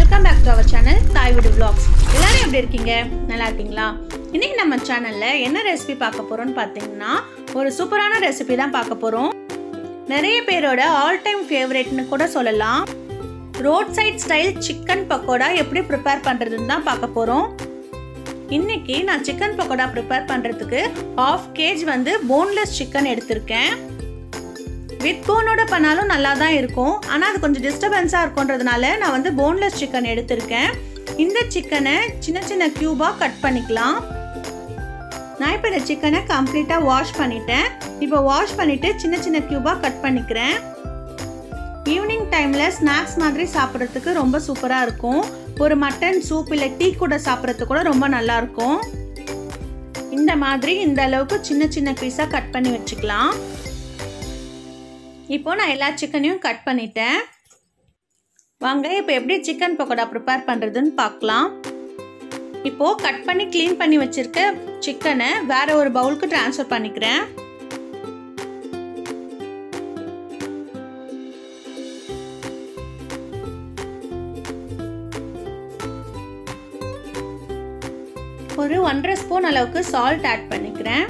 welcome back to our channel Thai Veedu vlogs எல்லாரும் எப்படி இருக்கீங்க நல்லா இருக்கீங்களா இன்னைக்கு நம்ம சேனலில் என்ன ரெசிபி பார்க்க போகிறோம்னு பார்த்தீங்கன்னா ஒரு சூப்பரான ரெசிபி தான் பார்க்க போகிறோம் நிறைய பேரோட ஆல் டைம் ஃபேவரேட்னு கூட சொல்லலாம் road side style chicken pakoda எப்படி ப்ரிப்பேர் பண்ணுறதுன்னு தான் பார்க்க போகிறோம் இன்னைக்கு நான் சிக்கன் பக்கோடா ப்ரிப்பேர் பண்ணுறதுக்கு ஆஃப் கேஜ் வந்து போன்லெஸ் சிக்கன் எடுத்திருக்கேன் வித் போனோட பண்ணாலும் நல்லா தான் இருக்கும் ஆனால் அது கொஞ்சம் டிஸ்டர்பன்ஸாக இருக்குன்றதுனால நான் வந்து போன்லெஸ் சிக்கன் எடுத்திருக்கேன் இந்த சிக்கனை சின்ன சின்ன க்யூபாக கட் பண்ணிக்கலாம் நான் இப்போ இந்த சிக்கனை கம்ப்ளீட்டாக வாஷ் பண்ணிட்டேன் இப்போ வாஷ் பண்ணிவிட்டு சின்ன சின்ன க்யூபாக கட் பண்ணிக்கிறேன் ஈவினிங் டைமில் ஸ்நாக்ஸ் மாதிரி சாப்பிட்றதுக்கு ரொம்ப சூப்பராக இருக்கும் ஒரு மட்டன் சூப் இல்லை டீ கூட சாப்பிட்றதுக்கு கூட ரொம்ப நல்லாயிருக்கும் இந்த மாதிரி இந்த அளவுக்கு சின்ன சின்ன பீஸாக கட் பண்ணி வச்சுக்கலாம் இப்போ நான் எல்லா சிக்கனையும் கட் பண்ணிட்டேன் வாங்க இப்போ எப்படி சிக்கன் பக்கோடா ப்ரிப்பேர் பண்ணுறதுன்னு பார்க்கலாம் இப்போது கட் பண்ணி க்ளீன் பண்ணி வச்சுருக்க சிக்கனை வேற ஒரு பவுலுக்கு ட்ரான்ஸ்ஃபர் பண்ணிக்கிறேன் ஒரு ஒன்றரை ஸ்பூன் அளவுக்கு சால்ட் ஆட் பண்ணிக்கிறேன்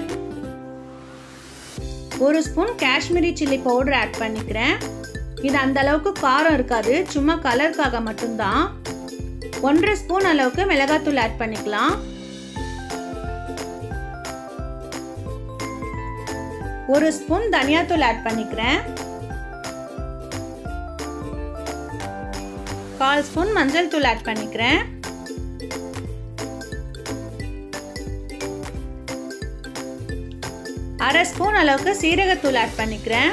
ஒரு spoon Kashmiri chilli powder add பண்ணிக்கிறேன் இது அந்த அளவுக்கு காரம் இருக்காது சும்மா கலருக்காக மட்டும்தான் ஒன்றரை ஸ்பூன் அளவுக்கு மிளகாத்தூள் ஆட் பண்ணிக்கலாம் ஒரு ஸ்பூன் தனியாத்தூள் ஆட் பண்ணிக்கிறேன் கால் ஸ்பூன் மஞ்சள் தூள் ஆட் பண்ணிக்கிறேன் அரை ஸ்பூன் அளவுக்கு சீரகத்தூள் ஆட் பண்ணிக்கிறேன்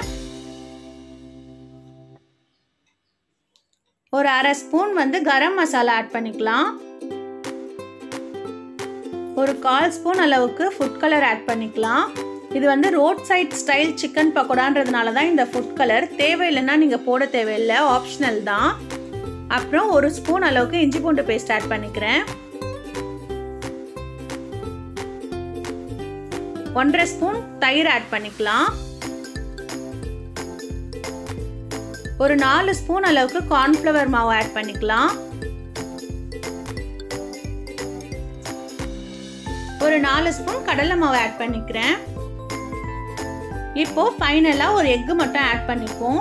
ஒரு அரை ஸ்பூன் வந்து கரம் மசாலா ஆட் பண்ணிக்கலாம் ஒரு கால் ஸ்பூன் அளவுக்கு ஃபுட் கலர் ஆட் பண்ணிக்கலாம் இது வந்து ரோட் சைட் ஸ்டைல் சிக்கன் பக்கோடான்றதுனால தான் இந்த ஃபுட் கலர் தேவையில்லைன்னா நீங்கள் போட தேவையில்லை ஆப்ஷனல் தான் அப்புறம் ஒரு ஸ்பூன் அளவுக்கு இஞ்சி பூண்டு பேஸ்ட் ஆட் பண்ணிக்கிறேன் ஒன்றரை ஸ்பூன் தயிர் ஆட் பண்ணிக்கலாம் ஒரு நாலு ஸ்பூன் அளவுக்கு கார்ன்ஃப்ளவர் மாவு ஆட் பண்ணிக்கலாம் ஒரு நாலு ஸ்பூன் கடலை மாவு ஆட் பண்ணிக்கிறேன் இப்போ ஃபைனலாக ஒரு எக்கு மட்டும் ஆட் பண்ணிப்போம்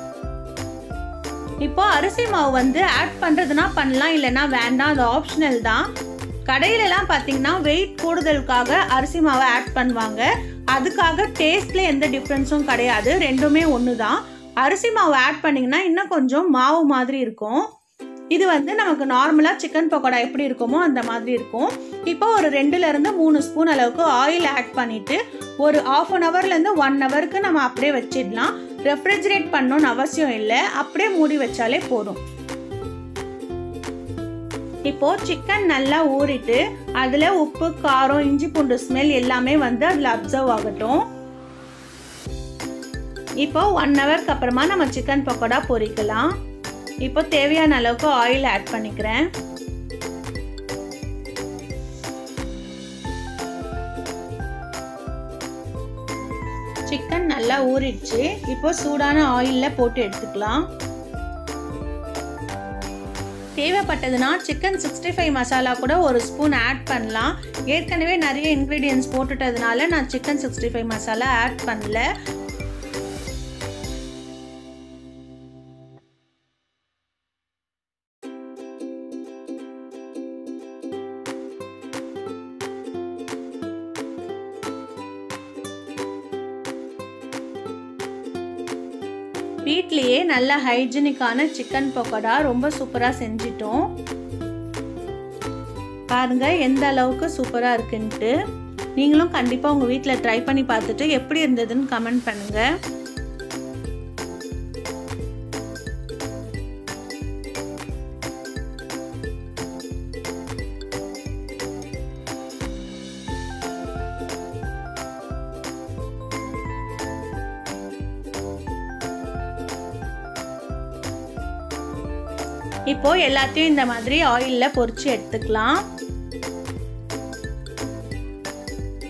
இப்போ அரிசி மாவு வந்து ஆட் பண்ணுறதுனா பண்ணலாம் இல்லைன்னா வேண்டாம் அது ஆப்ஷனல் தான் கடையிலலாம் பார்த்தீங்கன்னா வெயிட் கூடுதலுக்காக அரிசி மாவை ஆட் பண்ணுவாங்க அதுக்காக டேஸ்ட்ல எந்த டிஃப்ரென்ஸும் கிடையாது ரெண்டுமே ஒன்று தான் அரிசி மாவு ஆட் பண்ணிங்கன்னா இன்னும் கொஞ்சம் மாவு மாதிரி இருக்கும் இது வந்து நமக்கு நார்மலாக சிக்கன் பக்கோடா எப்படி இருக்குமோ அந்த மாதிரி இருக்கும் இப்போ ஒரு ரெண்டுலேருந்து மூணு ஸ்பூன் அளவுக்கு ஆயில் ஆட் பண்ணிவிட்டு ஒரு ஆஃப் அன் ஹவர்லேருந்து ஒன் ஹவருக்கு நம்ம அப்படியே வச்சிடலாம் ரெஃப்ரிஜரேட் பண்ணணும்னு அவசியம் இல்லை அப்படியே மூடி வச்சாலே போதும் இப்போ சிக்கன் நல்லா ஊறிட்டு அதில் உப்பு காரம் இஞ்சி பூண்டு ஸ்மெல் எல்லாமே வந்து அதில் அப்சர்வ் ஆகட்டும் இப்போ ஒன் ஹவருக்கு அப்புறமா நம்ம சிக்கன் பக்கோடா பொரிக்கலாம் இப்போ தேவையான அளவுக்கு ஆயில் ஆட் பண்ணிக்கிறேன் சிக்கன் நல்லா ஊறிடுச்சு இப்போ சூடான ஆயிலில் போட்டு எடுத்துக்கலாம் தேவைப்பட்டதுன்னா சிக்கன் சிக்ஸ்டி ஃபைவ் மசாலா கூட ஒரு ஸ்பூன் ஆட் பண்ணலாம் ஏற்கனவே நிறைய இன்க்ரீடியன்ஸ் போட்டுட்டதுனால நான் chicken sixty five masala add பண்ணல வீட்லேயே நல்ல ஹைஜீனிக்கான சிக்கன் பக்கோடா ரொம்ப சூப்பராக செஞ்சிட்டோம் பாருங்க எந்த அளவுக்கு சூப்பராக இருக்குன்ட்டு நீங்களும் கண்டிப்பாக உங்கள் வீட்டில் ட்ரை பண்ணி பார்த்துட்டு எப்படி இருந்ததுன்னு கமெண்ட் பண்ணுங்கள் இப்போ எல்லாத்தையும் இந்த மாதிரி ஆயிலில் பொரிச்சு எடுத்துக்கலாம்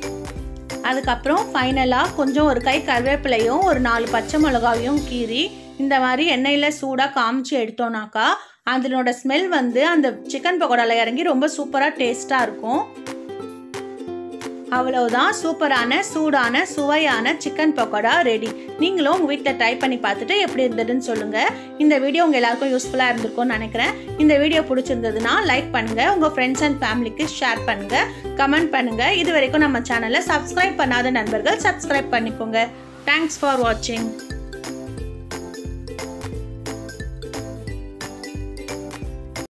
அதுக்கப்புறம் ஃபைனலாக கொஞ்சம் ஒரு கை கருவேப்பிலையும் ஒரு நாலு பச்சை மிளகாவையும் கீறி இந்த மாதிரி எண்ணெயில் சூடாக காமிச்சு எடுத்தோம்னாக்கா அதனோட ஸ்மெல் வந்து அந்த சிக்கன் பக்கோடாவில் இறங்கி ரொம்ப சூப்பராக டேஸ்ட்டாக இருக்கும் அவ்வளவுதான் சூப்பரான சூடான சுவையான சிக்கன் பக்கோடா ரெடி நீங்களும் உங்கள் வீட்டில் ட்ரை பண்ணி பார்த்துட்டு எப்படி இருந்ததுன்னு சொல்லுங்கள் இந்த வீடியோ உங்கள் எல்லாருக்கும் யூஸ்ஃபுல்லாக இருந்திருக்கும்னு நினைக்கிறேன் இந்த வீடியோ பிடிச்சிருந்ததுன்னா லைக் பண்ணுங்கள் உங்கள் ஃப்ரெண்ட்ஸ் அண்ட் ஃபேமிலிக்கு ஷேர் பண்ணுங்கள் கமெண்ட் பண்ணுங்கள் இது வரைக்கும் நம்ம சேனலை சப்ஸ்கிரைப் பண்ணாத நண்பர்கள் சப்ஸ்கிரைப் பண்ணிக்கோங்க தேங்க்ஸ் ஃபார் வாட்சிங்